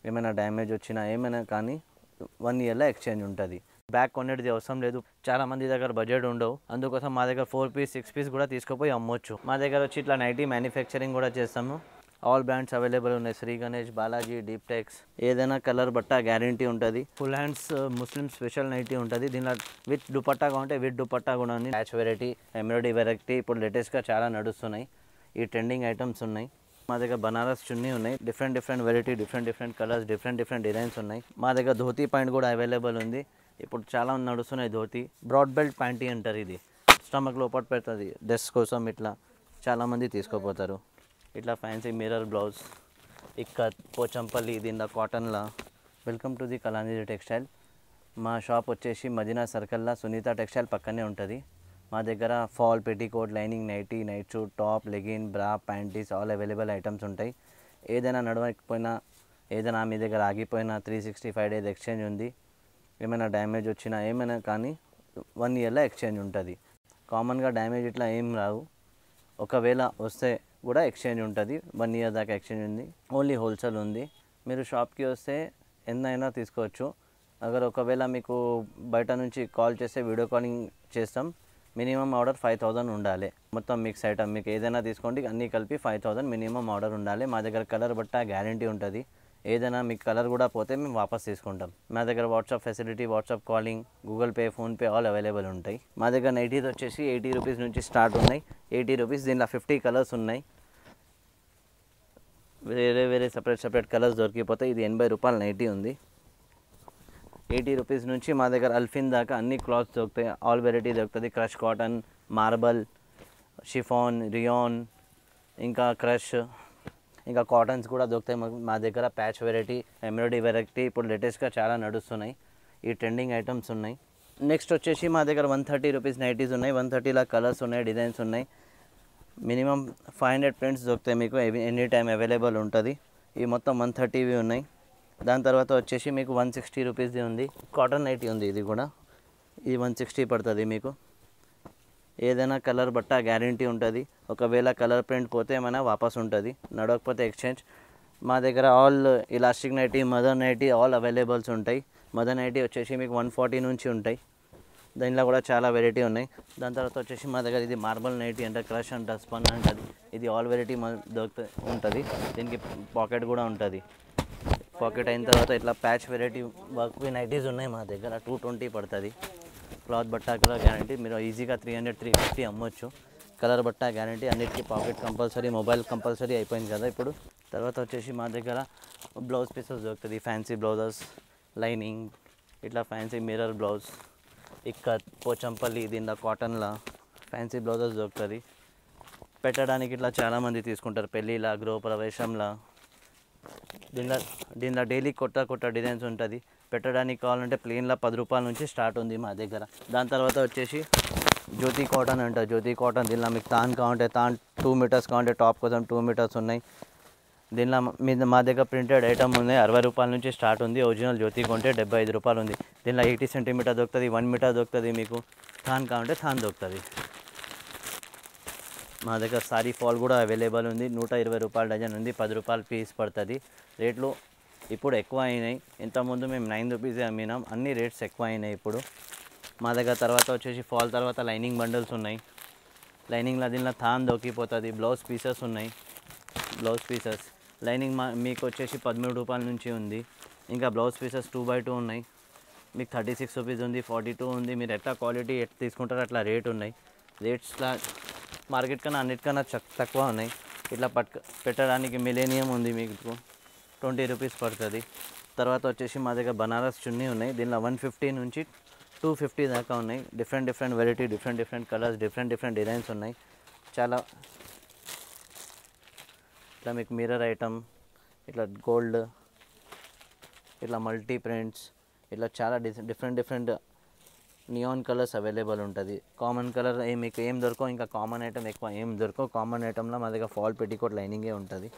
ఏమైనా డ్యామేజ్ వచ్చినా ఏమైనా కానీ వన్ ఇయర్లో ఎక్స్చేంజ్ ఉంటుంది బ్యాగ్ కొనేది అవసరం లేదు చాలా మంది దగ్గర బడ్జెట్ ఉండవు అందుకోసం మా దగ్గర ఫోర్ పీస్ సిక్స్ పీస్ కూడా తీసుకుపోయి అమ్మొచ్చు మా దగ్గర వచ్చి ఇట్లా నైటీ మ్యానుఫ్యాక్చరింగ్ కూడా చేస్తాము ఆల్ బ్రాండ్స్ అవైలబుల్ ఉన్నాయి శ్రీ గణేష్ బాలాజీ డీప్ టెక్స్ ఏదైనా కలర్ బట్ట గ్యారంటీ ఉంటుంది full hands Muslim special nighty ఉంటుంది దీనిలో విత్ దుపట్టా కావాలంటే విత్ దుపట్టా కూడా ఉంది ప్యాచ్ వెరైటీ ఎంబ్రాయిడరీ వెరైటీ ఇప్పుడు లేటెస్ట్గా చాలా నడుస్తున్నాయి ఈ ట్రెండింగ్ ఐటమ్స్ ఉన్నాయి మా దగ్గర బనారస్ చున్నీ ఉన్నాయి different different variety different different colours different different designs ఉన్నాయి మా దగ్గర ధోతీ ప్యాంట్ కూడా అవైలబుల్ ఉంది ఇప్పుడు చాలా నడుస్తున్నాయి ధోతీ బ్రాడ్ బెల్ట్ ప్యాంటీ అంటారు ఇది స్టమక్ లోపల పెడుతుంది డ్రెస్ కోసం ఇట్లా చాలామంది తీసుకోపోతారు ఇట్లా fancy mirror blouse ikkat Pochampalli దీనిలో కాటన్లా welcome to the Kalanji textile మా షాప్ వచ్చేసి మదీనా సర్కిల్లో సునీత టెక్స్టైల్ పక్కనే ఉంటుంది మా దగ్గర fall petticoat lining nighty night suit top legging bra panties all available items ఉంటాయి ఏదైనా నడవకపోయినా ఏదైనా మీ దగ్గర ఆగిపోయినా three sixty five days exchange ఉంది ఏమైనా డ్యామేజ్ వచ్చినా ఏమైనా కానీ వన్ ఇయర్లో ఎక్స్చేంజ్ ఉంటుంది కామన్గా డ్యామేజ్ ఇట్లా ఏం రావు ఒకవేళ వస్తే కూడా ఎక్స్చేంజ్ ఉంటుంది వన్ ఇయర్ దాకా ఎక్స్చేంజ్ ఉంది ఓన్లీ హోల్సేల్ ఉంది మీరు షాప్కి వస్తే ఎన్నైనా తీసుకోవచ్చు అగర్ ఒకవేళ మీకు బయట నుంచి కాల్ చేస్తే వీడియో కాలింగ్ చేస్తాం మినిమం ఆర్డర్ ఫైవ్ థౌజండ్ ఉండాలి మొత్తం మిక్స్ ఐటమ్ మీకు ఏదైనా తీసుకోండి అన్నీ కలిపి ఫైవ్ థౌజండ్ మినిమం ఆర్డర్ ఉండాలి మా దగ్గర కలర్ బట్ట గ్యారంటీ ఉంటుంది ఏదైనా మీకు కలర్ కూడా పోతే మేము వాపస్ తీసుకుంటాం మా దగ్గర WhatsApp facility WhatsApp calling Google Pay PhonePe all available ఉంటాయి మా దగ్గర నైటీస్ వచ్చేసి ఎయిటీ రూపీస్ నుంచి స్టార్ట్ ఉన్నాయి ఎయిటీ రూపీస్ దీనిలో ఫిఫ్టీ కలర్స్ ఉన్నాయి వేరే వేరే సపరేట్ సపరేట్ కలర్స్ దొరికిపోతాయి ఇది ఎనభై రూపాయల నైటీ ఉంది ఎయిటీ రూపీస్ నుంచి మా దగ్గర అల్ఫిన్ దాకా అన్ని క్లాత్స్ దొరుకుతాయి ఆల్ వెరైటీ దొరుకుతుంది crush cotton marble chiffon rayon ఇంకా క్రష్ ఇంకా కాటన్స్ కూడా దొరుకుతాయి మా- మా దగ్గర ప్యాచ్ వెరైటీ ఎంబ్రాయిడరీ వెరైటీ ఇప్పుడు లేటెస్ట్గా చాలా నడుస్తున్నాయి ఈ ట్రెండింగ్ ఐటమ్స్ ఉన్నాయి నెక్స్ట్ వచ్చేసి మా దగ్గర వన్ థర్టీ రూపీస్ నైటీస్ ఉన్నాయి వన్ థర్టీలా కలర్స్ ఉన్నాయి డిజైన్స్ ఉన్నాయి మినిమం ఫైవ్ హండ్రెడ్ ప్రింట్స్ దొరుకుతాయి మీకు ఎనీ టైం అవైలబుల్ ఉంటుంది ఈ మొత్తం వన్ థర్టీవి ఉన్నాయి దాని తర్వాత వచ్చేసి మీకు వన్ సిక్స్టీ రూపీస్ది ఉంది కాటన్ నైటీ ఉంది ఇది కూడా ఇది వన్ సిక్స్టీ పడుతుంది మీకు ఏదైనా కలర్ బట్ట గ్యారంటీ ఉంటుంది ఒకవేళ కలర్ ప్రింట్ పోతే ఏమైనా వాపస్ ఉంటుంది నడవకపోతే ఎక్స్చేంజ్ మా దగ్గర all elastic nighty mother nighty all అవైలబుల్స్ ఉంటాయి మదర్ నైటీ వచ్చేసి మీకు వన్ ఫార్టీ నుంచి ఉంటాయి దీనిలో కూడా చాలా వెరైటీ ఉన్నాయి దాని తర్వాత వచ్చేసి మా దగ్గర ఇది మార్బల్ నైటీ అంటే క్రష్ అంట స్పన్ అంటది ఇది ఆల్ వెరైటీ దొరుకుతూ ఉంటుంది దీనికి పాకెట్ కూడా ఉంటుంది పాకెట్ అయిన తర్వాత ఇట్లా ప్యాచ్ వెరైటీ వర్క్ నైటీస్ ఉన్నాయి మా దగ్గర టూ ట్వంటీ పడుతుంది క్లాత్ బట్ట కూడా గ్యారంటీ మీరు ఈజీగా త్రీ హండ్రెడ్ త్రీ ఫిఫ్టీ అమ్మొచ్చు కలర్ బట్ట గ్యారంటీ అన్నిటికీ పాకెట్ కంపల్సరీ మొబైల్ కంపల్సరీ అయిపోయింది కదా ఇప్పుడు తర్వాత వచ్చేసి మా దగ్గర బ్లౌజ్ పీసెస్ దొరుకుతుంది ఫ్యాన్సీ బ్లౌజెస్ లైనింగ్ ఇట్లా fancy mirror blouse ikkat Pochampalli దీనిలో కాటన్లా ఫ్యాన్సీ బ్లౌజెస్ దొరుకుతుంది పెట్టడానికి ఇట్లా చాలామంది తీసుకుంటారు పెళ్ళిలా గృహప్రవేశంలా దీనిలో దీనిలో డైలీ కొత్త కొత్త డిజైన్స్ ఉంటుంది పెట్టడానికి కావాలంటే ప్లెయిన్లో పది రూపాయల నుంచి స్టార్ట్ ఉంది మా దగ్గర దాని తర్వాత వచ్చేసి జ్యోతి కాటన్ అంట జ్యోతి కాటన్ దీనిలో మీకు తాన్ కావాలంటే తాన్ టూ మీటర్స్ కావాలంటే టాప్ కోసం టూ మీటర్స్ ఉన్నాయి దీనిలో మీద మా దగ్గర ప్రింటెడ్ ఐటమ్ ఉంది అరవై రూపాయల నుంచి స్టార్ట్ ఉంది ఒరిజినల్ జ్యోతి కొంటే డెబ్బై ఐదు రూపాయలు ఉంది దీనిలో ఎయిటీ సెంటీమీటర్ దొరుకుతుంది వన్ మీటర్ దొరుకుతుంది మీకు థాన్ కావాలంటే థాన్ దొరుకుతుంది మా దగ్గర సారీ ఫాల్ కూడా అవైలబుల్ ఉంది నూట ఇరవై రూపాయల డజన్ ఉంది పది రూపాయలు పీస్ పడుతుంది రేట్లు ఇప్పుడు ఎక్కువ అయినాయి ఇంతకుముందు మేము నైన్ రూపీసే అమ్మినాం అన్ని రేట్స్ ఎక్కువ అయినాయి ఇప్పుడు మా దగ్గర తర్వాత వచ్చేసి ఫాల్ తర్వాత లైనింగ్ బండిల్స్ ఉన్నాయి లైనింగ్లో దీనిలో థాన్ దొరికిపోతుంది బ్లౌజ్ పీసెస్ ఉన్నాయి బ్లౌజ్ పీసెస్ లైనింగ్ మా మీకు వచ్చేసి పదమూడు రూపాయల నుంచి ఉంది ఇంకా blouse pieces two by two ఉన్నాయి మీకు థర్టీ సిక్స్ రూపీస్ ఉంది ఫార్టీ టూ ఉంది మీరు ఎట్లా క్వాలిటీ ఎట్ తీసుకుంటారో అట్లా రేట్ ఉన్నాయి రేట్స్లా మార్కెట్ కన్నా అన్నిటికన్నా చక్- తక్కువ ఉన్నాయి ఇట్లా పట్టుక పెట్టడానికి మిలేనియం ఉంది మీకు ట్వంటీ రూపీస్ పడుతుంది తర్వాత వచ్చేసి మా దగ్గర బనారస్ చున్నీ ఉన్నాయి దీనిలో వన్ ఫిఫ్టీ నుంచి టూ ఫిఫ్టీ దాకా ఉన్నాయి different different variety different different colours different different designs ఉన్నాయి చాలా ఇట్లా మీకు మిర్రర్ ఐటమ్ ఇట్లా గోల్డ్ ఇట్లా మల్టీ ప్రింట్స్ ఇట్లా చాలా డిస్ different different neon colours available ఉంటుంది కామన్ కలర్ ఏం మీకు ఏం దొరకవు ఇంకా కామన్ ఐటమ్ ఎక్కువ ఏం దొరకవు కామన్ ఐటమ్లో మా దగ్గర ఫాల్ పెట్టికోట్ లైనింగే ఉంటుంది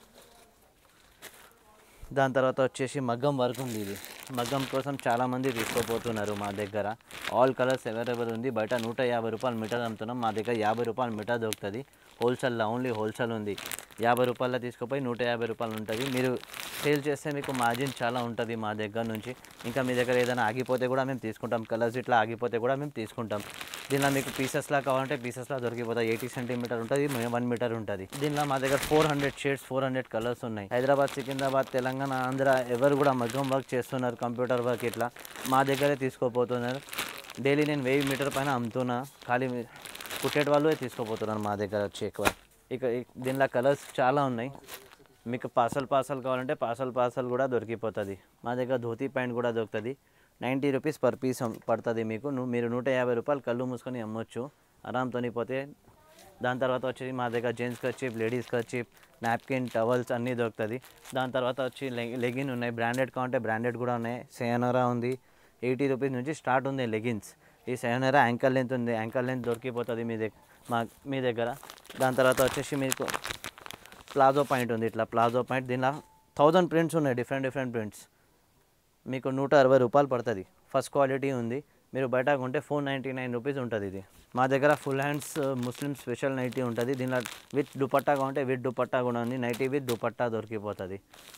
దాని తర్వాత వచ్చేసి మగ్గం వర్క్ ఉంది ఇది మగ్గం కోసం చాలామంది తీసుకోపోతున్నారు మా దగ్గర ఆల్ కలర్స్ అవైలబుల్ ఉంది బయట నూట యాభై రూపాయలు మీటర్ అమ్ముతున్నాం మా దగ్గర యాభై రూపాయలు మీటర్ దొరుకుతుంది హోల్సేల్లో ఓన్లీ హోల్సేల్ ఉంది యాభై రూపాయల తీసుకుపోయి నూట యాభై రూపాయలు ఉంటుంది మీరు సేల్ చేస్తే మీకు మార్జిన్ చాలా ఉంటుంది మా దగ్గర నుంచి ఇంకా మీ దగ్గర ఏదైనా ఆగిపోతే కూడా మేము తీసుకుంటాం కలర్స్ ఇట్లా ఆగిపోతే కూడా మేము తీసుకుంటాం దీనిలో మీకు పీసెస్లా కావాలంటే పీసెస్లా దొరికిపోతాయి ఎయిటీ సెంటీమీటర్ ఉంటుంది వన్ మీటర్ ఉంటుంది దీనిలో మా దగ్గర four hundred shades four hundred colours ఉన్నాయి హైదరాబాద్ సికింద్రాబాద్ తెలంగాణ ఆంధ్ర ఎవరు కూడా మగ్గం వర్క్ చేస్తున్నారు కంప్యూటర్ వర్క్ ఇట్లా మా దగ్గరే తీసుకోపోతున్నారు డైలీ నేను వెయ్యి మీటర్ పైన అమ్ముతున్నా ఖాళీ కుట్టేటి వాళ్ళు తీసుకోపోతున్నారు మా దగ్గర వచ్చి ఎక్కువ ఇక ఇ- దీనిలో కలర్స్ చాలా ఉన్నాయి మీకు పార్సల్ పార్సల్ కావాలంటే పార్సల్ పార్సల్ కూడా దొరికిపోతుంది మా దగ్గర ధోతీ ప్యాంట్ కూడా దొరుకుతుంది నైంటీ రూపీస్ పర్ పీస్ పడుతుంది మీకు ను- మీరు నూట యాభై రూపాయలు కళ్ళు మూసుకొని అమ్మొచ్చు ఆరామ్తోని పోతే దాని తర్వాత వచ్చి మా దగ్గర gents kerchief ladies kerchief napkin towels అన్నీ దొరుకుతుంది దాని తర్వాత వచ్చి లెగిన్ ఉన్నాయి బ్రాండెడ్ కావాలంటే బ్రాండెడ్ కూడా ఉన్నాయి సేనరా ఉంది ఎయిటీ రూపీస్ నుంచి స్టార్ట్ ఉంది లెగిన్స్ ఈ సెవెనరా యాంకల్ లెంత్ ఉంది యాంకల్ లెంత్ దొరికిపోతుంది మీ దగ్గర మా మీ దగ్గర దాని తర్వాత వచ్చేసి మీకు ప్లాజో పాయింట్ ఉంది ఇట్లా ప్లాజో పాయింట్ దీనిలో థౌజండ్ ప్రింట్స్ ఉన్నాయి డిఫరెంట్ డిఫరెంట్ ప్రింట్స్ మీకు నూట అరవై రూపాయలు పడుతుంది ఫస్ట్ క్వాలిటీ ఉంది మీరు బయట కొంటే ఫోర్ నైంటీ నైన్ రూపీస్ ఉంటుంది ఇది మా దగ్గర full hands Muslim special nighty ఉంటుంది దీనిలో విత్ దుపట్టా కావాలంటే విత్ దుపట్టా కూడా ఉంది నైటీ విత్ దుపట్టా దొరికిపోతుంది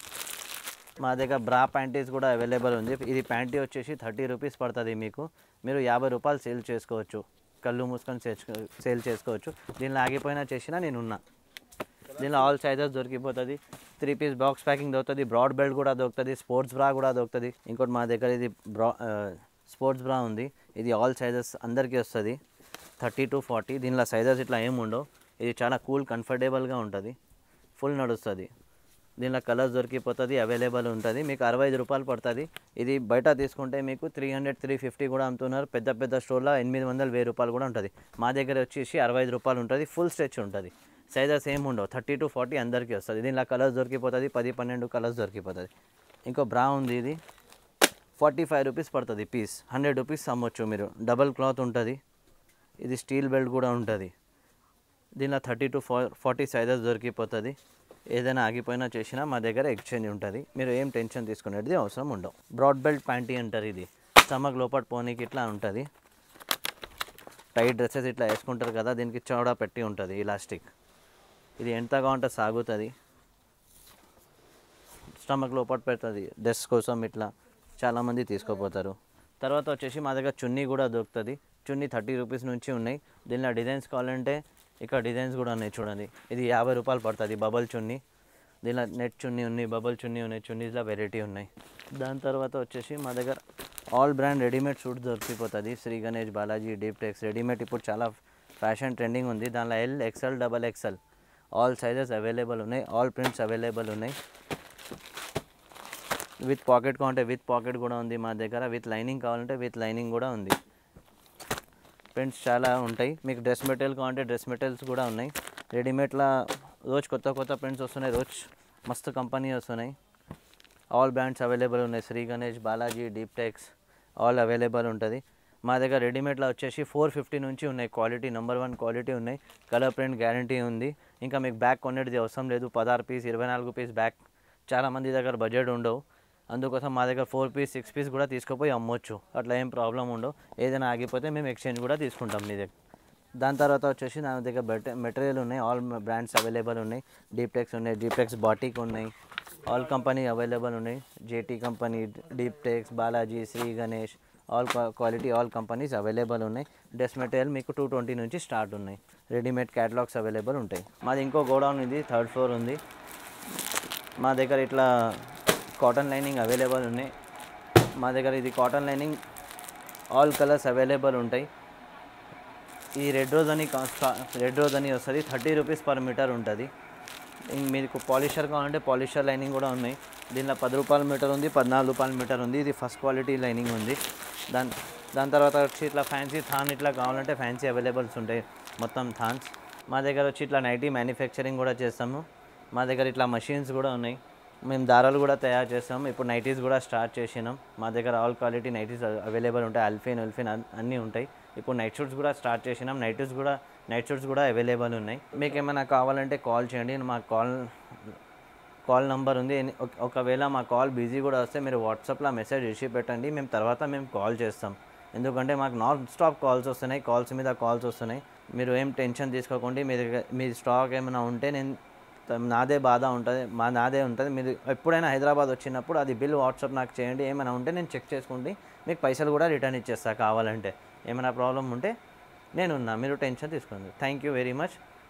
మా దగ్గర బ్రా ప్యాంటీస్ కూడా అవైలబుల్ ఉంది ఇది ప్యాంటీ వచ్చేసి థర్టీ రూపీస్ పడుతుంది మీకు మీరు యాభై రూపాయలు సేల్ చేసుకోవచ్చు కళ్ళు మూసుకొని చేర్చుకో- సేల్ చేసుకోవచ్చు దీనిలో ఆగిపోయినా చేసినా నేను ఉన్నా దీనిలో ఆల్ సైజెస్ దొరికిపోతుంది త్రీ పీస్ బాక్స్ ప్యాకింగ్ దొరుకుతుంది బ్రాడ్ బెల్ట్ కూడా దొరుకుతుంది స్పోర్ట్స్ బ్రా కూడా దొరుకుతుంది ఇంకోటి మా దగ్గర ఇది బ్రా స్పోర్ట్స్ బ్రా ఉంది ఇది ఆల్ సైజెస్ అందరికీ వస్తుంది థర్టీ టు ఫార్టీ దీనిలో సైజెస్ ఇట్లా ఏమి ఉండవు ఇది చాలా కూల్ కంఫర్టబుల్గా ఉంటుంది ఫుల్ నడుస్తుంది దీనిలో కలర్స్ దొరికిపోతుంది అవైలబుల్ ఉంటుంది మీకు అరవై ఐదు రూపాయలు పడుతుంది ఇది బయట తీసుకుంటే మీకు త్రీ హండ్రెడ్ త్రీ ఫిఫ్టీ కూడా అమ్ముతున్నారు పెద్ద పెద్ద స్టోర్లో ఎనిమిది వందలు వెయ్యి రూపాయలు కూడా ఉంటుంది మా దగ్గర వచ్చేసి అరవై ఐదు రూపాయలు ఉంటుంది ఫుల్ స్ట్రెచ్ ఉంటుంది సైజెస్ ఏమి ఉండవు థర్టీ టు ఫార్టీ అందరికీ వస్తుంది దీనిలో కలర్స్ దొరికిపోతుంది పది పన్నెండు కలర్స్ దొరికిపోతుంది ఇంకో బ్రా ఉంది ఇది ఫార్టీ ఫైవ్ రూపీస్ పడుతుంది పీస్ హండ్రెడ్ రూపీస్ అమ్మొచ్చు మీరు డబల్ క్లాత్ ఉంటుంది ఇది స్టీల్ బెల్ట్ కూడా ఉంటుంది దీనిలో థర్టీ టు ఫా ఫార్టీ సైజెస్ దొరికిపోతుంది ఏదైనా ఆగిపోయినా చేసినా మా దగ్గర ఎక్స్చేంజ్ ఉంటుంది మీరు ఏం టెన్షన్ తీసుకునేది అవసరం ఉండవు బ్రాడ్ బెల్ట్ ప్యాంటీ అంటారు ఇది స్టమక్ లోపల పోనీకి ఇట్లా ఉంటుంది టైట్ డ్రెస్సెస్ ఇట్లా వేసుకుంటారు కదా దీనికి చౌడా పెట్టి ఉంటుంది ఇలాస్టిక్ ఇది ఎంతగా ఉంటే సాగుతుంది స్టమక్ లోపల పెడుతుంది డ్రెస్ కోసం ఇట్లా చాలామంది తీసుకోపోతారు తర్వాత వచ్చేసి మా దగ్గర చున్నీ కూడా దొరుకుతుంది చున్నీ థర్టీ రూపీస్ నుంచి ఉన్నాయి దీనిలో డిజైన్స్ కావాలంటే ఇక్కడ డిజైన్స్ కూడా ఉన్నాయి చూడండి ఇది యాభై రూపాయలు పడుతుంది బబల్ చున్నీ దీనిలో నెట్ చున్నీ ఉన్నాయి బబల్ చున్నీ ఉన్నాయి చున్నీస్లో వెరైటీ ఉన్నాయి దాని తర్వాత వచ్చేసి మా దగ్గర ఆల్ బ్రాండ్ రెడీమేడ్ సూట్ దొరికిపోతుంది Shri Ganesh Balaji deep Tex readymade ఇప్పుడు చాలా ఫ్యాషన్ ట్రెండింగ్ ఉంది దానిలో L XL double XL all sizes available ఉన్నాయి ఆల్ ప్రింట్స్ అవైలబుల్ ఉన్నాయి విత్ పాకెట్ కావాలంటే విత్ పాకెట్ కూడా ఉంది మా దగ్గర విత్ లైనింగ్ కావాలంటే విత్ లైనింగ్ కూడా ఉంది ప్రింట్స్ చాలా ఉంటాయి మీకు డ్రెస్ మెటీరియల్ కావాలంటే డ్రెస్ మెటీరియల్స్ కూడా ఉన్నాయి రెడీమేడ్లా రోజు కొత్త కొత్త ప్రింట్స్ వస్తున్నాయి రోజు మస్తు కంపెనీ వస్తున్నాయి ఆల్ బ్రాండ్స్ అవైలబుల్ ఉన్నాయి Shri Ganesh Balaji deep Tex all available ఉంటుంది మా దగ్గర రెడీమేడ్లో వచ్చేసి ఫోర్ ఫిఫ్టీ నుంచి ఉన్నాయి క్వాలిటీ నెంబర్ వన్ క్వాలిటీ ఉన్నాయి కలర్ ప్రింట్ గ్యారంటీ ఉంది ఇంకా మీకు బ్యాగ్ కొనేది అవసరం లేదు పదహారు పీస్ ఇరవై నాలుగు పీస్ బ్యాగ్ చాలా మంది దగ్గర బడ్జెట్ ఉండవు అందుకోసం మా దగ్గర ఫోర్ పీస్ సిక్స్ పీస్ కూడా తీసుకుపోయి అమ్మొచ్చు అట్లా ఏం ప్రాబ్లం ఉండవు ఏదైనా ఆగిపోతే మేము ఎక్స్చేంజ్ కూడా తీసుకుంటాం మీ దగ్గర దాని తర్వాత వచ్చేసి నా దగ్గర బెట మెటీరియల్ ఉన్నాయి ఆల్ బ్రాండ్స్ అవైలబుల్ ఉన్నాయి డీప్టెక్స్ ఉన్నాయి డీప్టెక్స్ బాటిక్ ఉన్నాయి ఆల్ కంపెనీ అవైలబుల్ ఉన్నాయి JT company Deep Tex Balaji Shri Ganesh all quality all companies available ఉన్నాయి డ్రెస్ మెటీరియల్ మీకు టూ ట్వంటీ నుంచి స్టార్ట్ ఉన్నాయి రెడీమేడ్ క్యాటలాగ్స్ అవైలబుల్ ఉంటాయి మాది ఇంకో గోడౌన్ ఇది థర్డ్ ఫ్లోర్ ఉంది మా దగ్గర ఇట్లా కాటన్ లైనింగ్ అవైలబుల్ ఉన్నాయి మా దగ్గర ఇది cotton lining all colours available ఉంటాయి ఈ రెడ్ రోజ్ అని రెడ్ రోజ్ అని వస్తుంది థర్టీ రూపీస్ పర్ మీటర్ ఉంటుంది ఇంక మీకు పాలిషర్ కావాలంటే పాలిషర్ లైనింగ్ కూడా ఉన్నాయి దీనిలో పది రూపాయల మీటర్ ఉంది పద్నాలుగు రూపాయల మీటర్ ఉంది ఇది ఫస్ట్ క్వాలిటీ లైనింగ్ ఉంది దాని దాని తర్వాత వచ్చి ఇట్లా ఫ్యాన్సీ థాన్ ఇట్లా కావాలంటే ఫ్యాన్సీ అవైలబుల్స్ ఉంటాయి మొత్తం థాన్స్ మా దగ్గర వచ్చి ఇట్లా నైటీ మ్యానుఫ్యాక్చరింగ్ కూడా చేస్తాము మా దగ్గర ఇట్లా మషిన్స్ కూడా ఉన్నాయి మేము దారాలు కూడా తయారు చేస్తాం ఇప్పుడు నైటీస్ కూడా స్టార్ట్ చేసినాం మా దగ్గర ఆల్ క్వాలిటీ నైటీస్ అవైలబుల్ ఉంటాయి అల్ఫిన్ ఉల్ఫిన్ అన్- అన్నీ ఉంటాయి ఇప్పుడు నైట్ షూట్స్ కూడా స్టార్ట్ చేసినాం నైట్ షూట్స్ కూడా నైట్ షూట్స్ కూడా అవైలబుల్ ఉన్నాయి మీకు ఏమైనా కావాలంటే కాల్ చేయండి మా కాల్ కాల్ నెంబర్ ఉంది ఎని- ఒక- ఒకవేళ మా కాల్ బిజీ కూడా వస్తే మీరు వాట్సాప్లో మెసేజ్ ఇచ్చి పెట్టండి మేము తర్వాత మేము కాల్ చేస్తాం ఎందుకంటే మాకు నాన్ స్టాప్ కాల్స్ వస్తున్నాయి కాల్స్ మీద కాల్స్ వస్తున్నాయి మీరు ఏం టెన్షన్ తీసుకోకండి మీ దగ్గర మీ స్టాక్ ఏమైనా ఉంటే నేను త- నాదే బాధ ఉంటుంది మా నాదే ఉంటుంది మీరు ఎప్పుడైనా హైదరాబాద్ వచ్చినప్పుడు అది బిల్ వాట్సాప్ నాకు చేయండి ఏమైనా ఉంటే నేను చెక్ చేసుకుంటే మీకు పైసలు కూడా రిటర్న్ ఇచ్చేస్తా కావాలంటే ఏమైనా ప్రాబ్లం ఉంటే నేనున్నా మీరు టెన్షన్ తీసుకోండి థ్యాంక్ యూ వెరీ మచ్